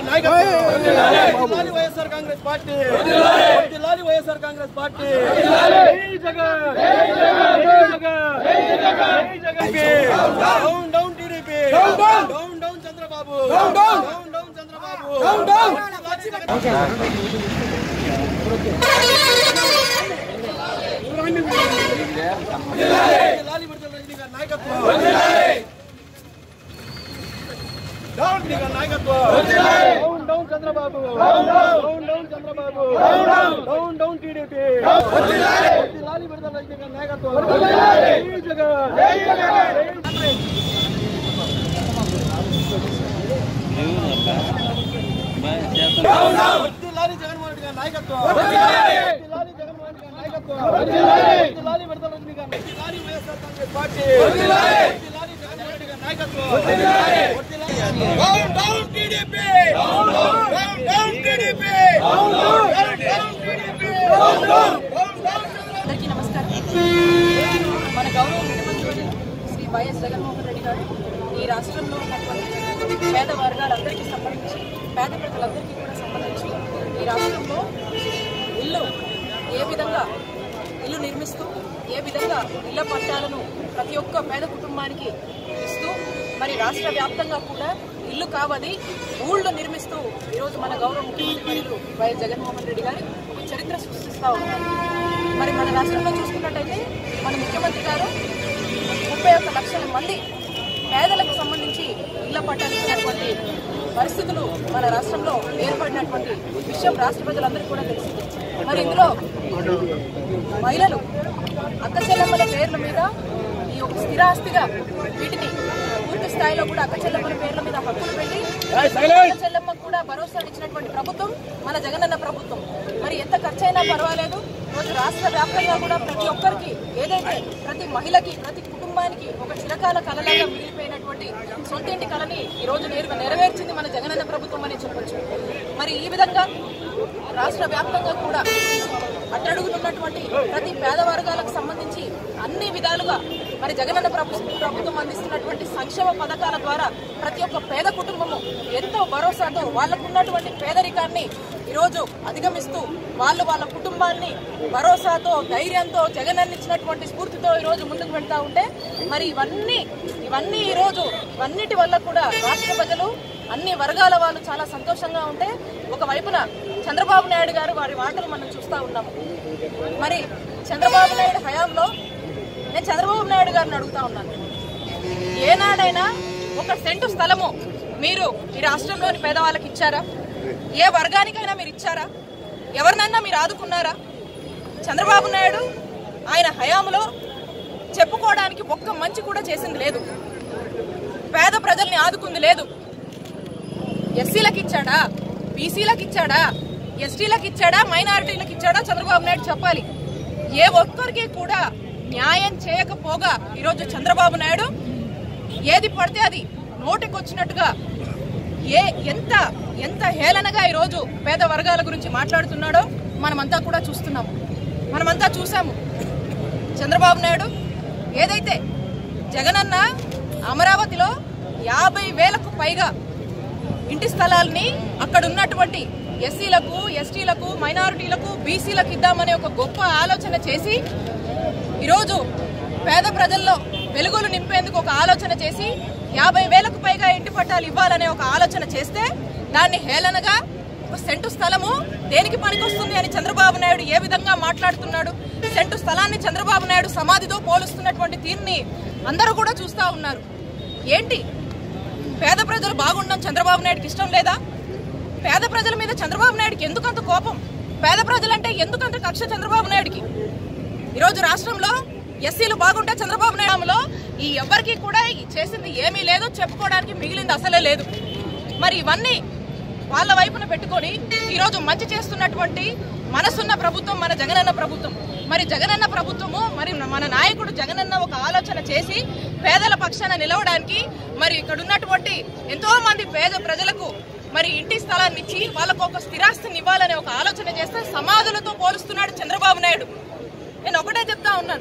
నాయకత్వం వర్ధిల్లాలి వైఎస్ఆర్ కాంగ్రెస్ పార్టీ వర్ధిల్లాలి వైఎస్ఆర్ కాంగ్రెస్ పార్టీ జై జగన్ జై జగన్ జై Jagan down down TDP down down Chandrababu down down Chandrababu down లాలి విడుదల రజనీ గారి నాయకత్వం డౌన్ దిగ నాయకత్వం down down Chandrababu down down Chandrababu down down TDP లాలి విడుదల రజనీ గారి నాయకత్వం జై జగన్ జై జగన్ వర్ధిల్లాలి జగన్మోహన్ రెడ్డి గారి నాయకత్వం వర్ధిల్లాలి జగన్మోహన్ రెడ్డి గారి నాయకత్వం వర్ధిల్లాలి విడుదల రజనీ గారి వర్ధిల్లాలి వైఎస్ఆర్ కాంగ్రెస్ పార్టీ వర్ధిల్లాలి జగన్మోహన్ రెడ్డి గారి నాయకత్వం వర్ధిల్లాలి down down TDP down down TDP down down TDP down down అందరికీ నమస్కారం మన గౌరవ ముఖ్యమంత్రి శ్రీ వైఎస్ జగన్మోహన్ రెడ్డి గారు ఈ రాష్ట్రంలో ఉన్నటువంటి పేద వర్గాలందరికీ సంబంధించి పేద ప్రజలందరికీ కూడా సంబంధించి ఈ రాష్ట్రంలో ఇల్లు ఏ విధంగా ఇల్లు నిర్మిస్తూ ఏ విధంగా ఇళ్ల పట్టాలను ప్రతి ఒక్క పేద కుటుంబానికి ఇస్తూ మరి రాష్ట్ర వ్యాప్తంగా కూడా ఇల్లు కావది ఊళ్ళు నిర్మిస్తూ ఈరోజు మన గౌరవ ముఖ్యమంత్రి వర్యులు వైఎస్ జగన్మోహన్ రెడ్డి గారు ఒక చరిత్ర సృష్టిస్తూ ఉన్నారు మరి మన రాష్ట్రంలో చూసుకున్నట్టయితే మన ముఖ్యమంత్రి గారు ముప్పై ఒక్క లక్షల మంది పేదలకు సంబంధించి ఇళ్ల పట్టాలు ఇచ్చినటువంటి పరిస్థితులు మన రాష్ట్రంలో ఏర్పడినటువంటి విషయం రాష్ట్ర ప్రజలందరికీ కూడా తెలిసింది మరి ఇందులో మహిళలు అక్క చెల్లెమ్మల పేర్ల మీద ఈ యొక్క స్థిరాస్తిగా వీటిని పూర్తి స్థాయిలో కూడా అక్క చెల్లెమ్మల పేర్ల మీద హక్కులు పెట్టి అక్క చెల్లెమ్మకు కూడా భరోసా ఇచ్చినటువంటి ప్రభుత్వం మన జగనన్న ప్రభుత్వం మరి ఎంత ఖర్చైనా పర్వాలేదు రోజు రాష్ట్ర వ్యాప్తంగా కూడా ప్రతి ఒక్కరికి ఏదైతే ప్రతి మహిళకి ప్రతి కుటుంబానికి ఒక చిరకాల కలలాగా మిగిలిపోయినటువంటి సొంతింటి కళని ఈ రోజు నేరుగా నెరవేర్చింది మన జగనన్న ప్రభుత్వం అని చెప్పొచ్చు మరి ఈ విధంగా రాష్ట్ర వ్యాప్తంగా కూడా అట్టడుగునున్నటువంటి ప్రతి పేద వర్గాలకు సంబంధించి అన్ని విధాలుగా మరి జగనన్న ప్రభు ప్రభుత్వం అందిస్తున్నటువంటి సంక్షేమ పథకాల ద్వారా ప్రతి ఒక్క పేద కుటుంబము ఎంతో భరోసాతో వాళ్ళకు ఉన్నటువంటి పేదరికాన్ని ఈరోజు అధిగమిస్తూ వాళ్ళు వాళ్ళ కుటుంబాన్ని భరోసాతో ధైర్యంతో జగనన్న ఇచ్చినటువంటి స్ఫూర్తితో ఈరోజు ముందుకు వెళ్తా ఉంటే మరి ఇవన్నీ ఇవన్నీ ఈరోజు ఇవన్నిటి వల్ల కూడా రాష్ట్ర ప్రజలు అన్ని వర్గాల వాళ్ళు చాలా సంతోషంగా ఉంటే ఒకవైపున చంద్రబాబు నాయుడు గారు వారి మాటలు మనం చూస్తా ఉన్నాము మరి చంద్రబాబు నాయుడు హయాంలో నేను చంద్రబాబు నాయుడు గారిని అడుగుతా ఉన్నాను ఏనాడైనా ఒక సెంటు స్థలము మీరు ఈ రాష్ట్రంలోని పేదవాళ్ళకి ఇచ్చారా ఏ వర్గానికైనా మీరు ఇచ్చారా ఎవరినైనా మీరు ఆదుకున్నారా చంద్రబాబు నాయుడు ఆయన హయాంలో చెప్పుకోవడానికి ఒక్క మంచి కూడా చేసింది లేదు పేద ప్రజల్ని ఆదుకుంది లేదు ఎస్సీలకు ఇచ్చాడా బీసీలకు ఇచ్చాడా ఎస్టీలకు ఇచ్చాడా మైనారిటీలకు ఇచ్చాడా చంద్రబాబు నాయుడు చెప్పాలి ఏ ఒక్కరికి కూడా న్యాయం చేయకపోగా ఈరోజు చంద్రబాబు నాయుడు ఏది పడితే అది నోటికొచ్చినట్టుగా ఏ ఎంత ఎంత హేళనగా ఈరోజు పేద వర్గాల గురించి మాట్లాడుతున్నాడో మనమంతా కూడా చూస్తున్నాము మనమంతా చూసాము చంద్రబాబు నాయుడు ఏదైతే జగనన్న అమరావతిలో యాభై వేలకు పైగా ఇంటి స్థలాల్ని అక్కడ ఉన్నటువంటి ఎస్సీలకు ఎస్టీలకు మైనారిటీలకు బీసీలకు ఇద్దామనే ఒక గొప్ప ఆలోచన చేసి ఈరోజు పేద ప్రజల్లో వెలుగులు నింపేందుకు ఒక ఆలోచన చేసి యాభై వేలకు పైగా ఇంటి పట్టాలు ఇవ్వాలనే ఒక ఆలోచన చేస్తే దాన్ని హేళనగా ఒక సెంటు స్థలము దేనికి పనికొస్తుంది అని చంద్రబాబు నాయుడు ఏ విధంగా మాట్లాడుతున్నాడు సెంటు స్థలాన్ని చంద్రబాబు నాయుడు సమాధితో పోలుస్తున్నటువంటి తీరుని అందరూ కూడా చూస్తా ఉన్నారు ఏంటి పేద ప్రజలు బాగుండడం చంద్రబాబు నాయుడుకి ఇష్టం లేదా పేద ప్రజల మీద చంద్రబాబు నాయుడుకి ఎందుకంత కోపం పేద ప్రజలంటే ఎందుకంత కక్ష చంద్రబాబు నాయుడుకి ఈరోజు రాష్ట్రంలో ఎస్సీలు బాగుంటే చంద్రబాబు నాయుడులో ఈ ఎవ్వరికి కూడా ఈ చేసింది ఏమీ లేదు చెప్పుకోవడానికి మిగిలింది అసలే లేదు మరి ఇవన్నీ వాళ్ళ వైపున పెట్టుకొని ఈరోజు మంచి చేస్తున్నటువంటి మనసున్న ప్రభుత్వం మన జగనన్న ప్రభుత్వం మరి జగనన్న ప్రభుత్వము మరి మన నాయకుడు జగనన్న ఒక ఆలోచన చేసి పేదల పక్షాన నిలవడానికి మరి ఇక్కడ ఉన్నటువంటి ఎంతో మంది పేద ప్రజలకు మరి ఇంటి స్థలాన్ని ఇచ్చి వాళ్ళకు ఒక స్థిరాస్తిని ఇవ్వాలనే ఒక ఆలోచన చేస్తే సమాధులతో పోలుస్తున్నాడు చంద్రబాబు నాయుడు నేను ఒకటే చెప్తా ఉన్నాను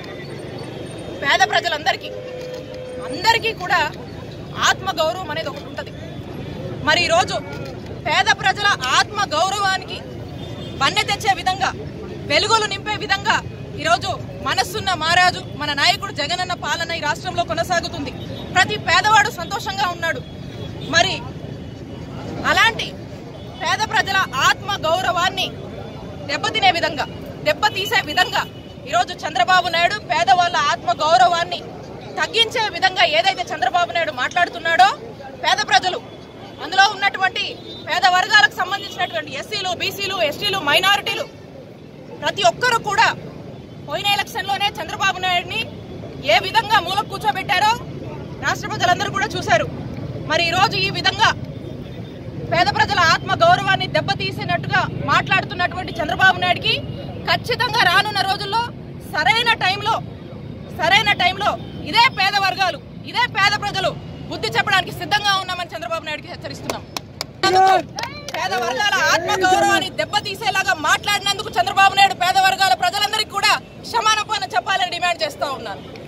పేద ప్రజలందరికీ అందరికీ కూడా ఆత్మ గౌరవం అనేది ఒకటి ఉంటుంది మరి ఈరోజు పేద ప్రజల ఆత్మ గౌరవానికి వన్నె తెచ్చే విధంగా వెలుగులు నింపే విధంగా ఈరోజు మనస్సున్న మహారాజు మన నాయకుడు జగనన్న పాలన ఈ రాష్ట్రంలో కొనసాగుతుంది ప్రతి పేదవాడు సంతోషంగా ఉన్నాడు మరి అలాంటి పేద ప్రజల ఆత్మ గౌరవాన్ని దెబ్బతినే విధంగా దెబ్బతీసే విధంగా ఈరోజు చంద్రబాబు నాయుడు పేదవాళ్ళ ఆత్మ గౌరవాన్ని తగ్గించే విధంగా ఏదైతే చంద్రబాబు నాయుడు మాట్లాడుతున్నాడో పేద ప్రజలు అందులో ఉన్నటువంటి పేద వర్గాలకు సంబంధించినటువంటి ఎస్సీలు బీసీలు ఎస్టీలు మైనారిటీలు ప్రతి ఒక్కరూ కూడా పోయిన ఎలక్షన్ లోనే చంద్రబాబు నాయుడిని ఏ విధంగా మూల కూర్చోబెట్టారో రాష్ట్ర ప్రజలందరూ కూడా చూశారు మరి ఈ రోజు ఈ విధంగా పేద ప్రజల ఆత్మ గౌరవాన్ని దెబ్బతీసినట్టుగా మాట్లాడుతున్నటువంటి చంద్రబాబు నాయుడికి ఖచ్చితంగా రానున్న రోజుల్లో సరైన టైంలో సరైన టైంలో ఇదే పేద వర్గాలు ఇదే పేద ప్రజలు బుద్ధి చెప్పడానికి సిద్ధంగా ఉన్నామని చంద్రబాబు నాయుడికి హెచ్చరిస్తున్నాం పేద వర్గాల ఆత్మ గౌరవాన్ని దెబ్బతీసేలాగా మాట్లాడినందుకు చంద్రబాబు నాయుడు పేద వర్గాల ప్రజలందరికీ కూడా క్షమాపణ చెప్పాలని డిమాండ్ చేస్తా ఉన్నాను